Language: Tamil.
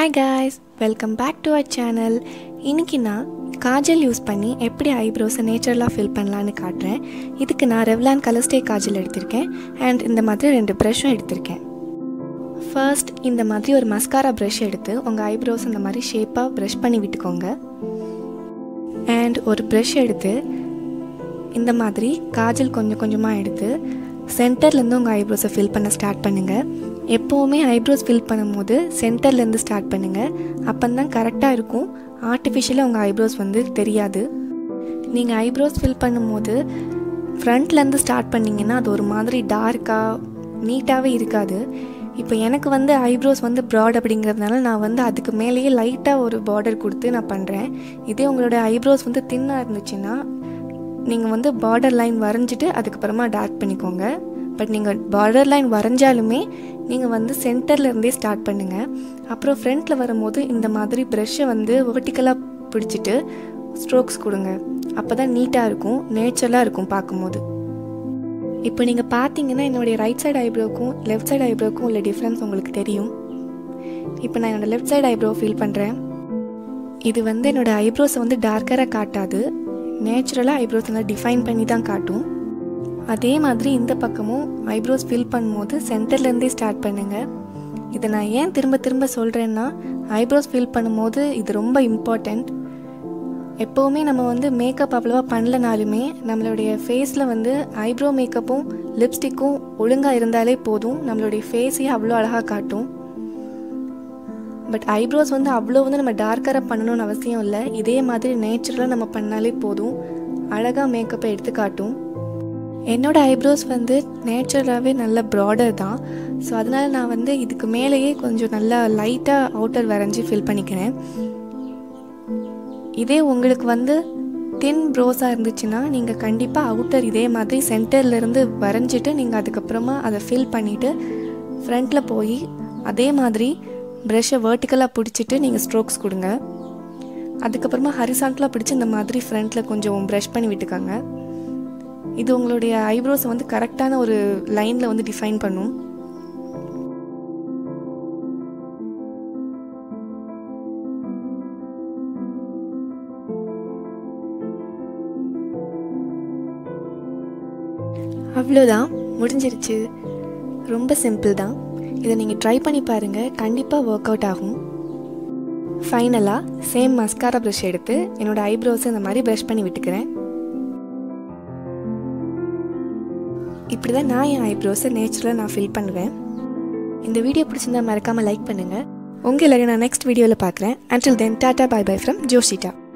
hi guys welcome back to our channel இன்னைக்கு நான் காஜல் யூஸ் பண்ணி எப்படி ஐப்ரோஸை நேச்சுரலாக ஃபில் பண்ணலான்னு காட்டுறேன் இதுக்கு நான் ரெவ்லான் கலர் ஸ்டே காஜல் எடுத்திருக்கேன் அண்ட் இந்த மாதிரி ரெண்டு ப்ரஷ்ஷும் எடுத்திருக்கேன் ஃபர்ஸ்ட் இந்த மாதிரி ஒரு மஸ்காரா ப்ரஷ் எடுத்து உங்கள் ஐப்ரோஸ் இந்த மாதிரி ஷேப்பாக ப்ரஷ் பண்ணி விட்டுக்கோங்க அண்ட் ஒரு ப்ரஷ் எடுத்து இந்த மாதிரி காஜல் கொஞ்சம் கொஞ்சமாக எடுத்து சென்டர்லேருந்து உங்கள் ஐப்ரோஸை ஃபில் பண்ண ஸ்டார்ட் பண்ணுங்கள் எப்போவுமே ஐப்ரோஸ் ஃபில் பண்ணும்போது சென்டர்லேருந்து ஸ்டார்ட் பண்ணுங்கள் அப்போ தான் கரெக்டாக இருக்கும் ஆர்டிஃபிஷியலாக உங்கள் ஐப்ரோஸ் வந்து தெரியாது நீங்கள் ஐப்ரோஸ் ஃபில் பண்ணும்போது ஃப்ரண்ட்லேருந்து ஸ்டார்ட் பண்ணிங்கன்னா அது ஒரு மாதிரி டார்க்காக நீட்டாகவே இருக்காது இப்போ எனக்கு வந்து ஐப்ரோஸ் வந்து ப்ராட் அப்படிங்கிறதுனால நான் வந்து அதுக்கு மேலேயே லைட்டாக ஒரு பார்டர் கொடுத்து நான் பண்ணுறேன் இதே உங்களோட ஐப்ரோஸ் வந்து தின்னாக இருந்துச்சுன்னா நீங்கள் வந்து பார்டர் லைன் வரைஞ்சிட்டு அதுக்கப்புறமா டார்க் பண்ணிக்கோங்க பட் நீங்கள் பார்டர் லைன் வரைஞ்சாலுமே நீங்கள் வந்து சென்டரில் இருந்தே ஸ்டார்ட் பண்ணுங்கள் அப்புறம் ஃப்ரண்ட்டில் வரும்போது இந்த மாதிரி ப்ரெஷ்ஷை வந்து வெர்டிக்கலாக பிடிச்சிட்டு ஸ்ட்ரோக்ஸ் கொடுங்க அப்போ தான் நீட்டாக இருக்கும் நேச்சுரலாக இருக்கும் பார்க்கும்போது இப்போ நீங்கள் பார்த்தீங்கன்னா என்னுடைய ரைட் சைடு ஐப்ரோக்கும் லெஃப்ட் சைடு ஐப்ரோக்கும் உள்ள டிஃப்ரென்ஸ் உங்களுக்கு தெரியும் இப்போ நான் என்னோடய லெஃப்ட் சைடு ஐப்ரோ ஃபீல் பண்ணுறேன் இது வந்து என்னோடய ஐப்ரோஸை வந்து டார்க்கராக காட்டாது நேச்சுரலாக ஐப்ரோஸ் நல்லா டிஃபைன் பண்ணி தான் காட்டும் அதே மாதிரி இந்த பக்கமும் ஐப்ரோஸ் ஃபில் பண்ணும்போது சென்டர்லேருந்தே ஸ்டார்ட் பண்ணுங்கள் இதை நான் ஏன் திரும்ப திரும்ப சொல்கிறேன்னா ஐப்ரோஸ் ஃபில் பண்ணும்போது இது ரொம்ப இம்பார்ட்டண்ட் எப்போவுமே நம்ம வந்து மேக்கப் அவ்வளோவா பண்ணலனாலுமே நம்மளுடைய ஃபேஸில் வந்து ஐப்ரோ மேக்கப்பும் லிப்ஸ்டிக்கும் ஒழுங்காக இருந்தாலே போதும் நம்மளுடைய ஃபேஸையே அவ்வளோ அழகாக காட்டும் பட் ஐப்ரோஸ் வந்து அவ்வளோ வந்து நம்ம டார்க்கராக பண்ணணும்னு அவசியம் இல்லை இதே மாதிரி நேச்சுரலாக நம்ம பண்ணாலே போதும் அழகாக மேக்கப்பை எடுத்து காட்டும் என்னோடய ஐப்ரோஸ் வந்து நேச்சுரலாகவே நல்ல ப்ராடர் தான் ஸோ அதனால் நான் வந்து இதுக்கு மேலேயே கொஞ்சம் நல்லா லைட்டாக அவுட்டர் வரைஞ்சி ஃபில் பண்ணிக்கிறேன் இதே உங்களுக்கு வந்து தின் ப்ரோஸாக இருந்துச்சுன்னா நீங்கள் கண்டிப்பாக அவுட்டர் இதே மாதிரி சென்டர்லேருந்து வரைஞ்சிட்டு நீங்கள் அதுக்கப்புறமா அதை ஃபில் பண்ணிவிட்டு ஃப்ரண்ட்டில் போய் அதே மாதிரி ப்ரெஷ்ஷை வேர்ட்டிக்கலாக பிடிச்சிட்டு நீங்கள் ஸ்ட்ரோக்ஸ் கொடுங்க அதுக்கப்புறமா ஹரிசாண்டலாக பிடிச்சி இந்த மாதிரி ஃப்ரண்ட்டில் கொஞ்சம் ப்ரஷ் பண்ணி விட்டுக்காங்க இது உங்களுடைய ஐப்ரோஸை வந்து கரெக்டான ஒரு லைனில் வந்து டிஃபைன் பண்ணும் அவ்வளோதான் முடிஞ்சிருச்சு ரொம்ப சிம்பிள் தான் இதை நீங்கள் ட்ரை பண்ணி பாருங்கள் கண்டிப்பாக ஒர்க் அவுட் ஆகும் ஃபைனலாக சேம் மஸ்காரா ப்ரஷ் எடுத்து என்னோடய ஐப்ரோஸை இந்த மாதிரி ப்ரஷ் பண்ணி விட்டுக்கிறேன் இப்படி தான் நான் என் ஐப்ரோஸை நேச்சுரலாக நான் ஃபில் பண்ணுவேன் இந்த வீடியோ பிடிச்சிருந்தா மறக்காமல் லைக் பண்ணுங்கள் உங்கள் எல்லாரையும் நான் நெக்ஸ்ட் வீடியோவில் பார்க்குறேன் until then tata bye bye from ஜோஷிட்டா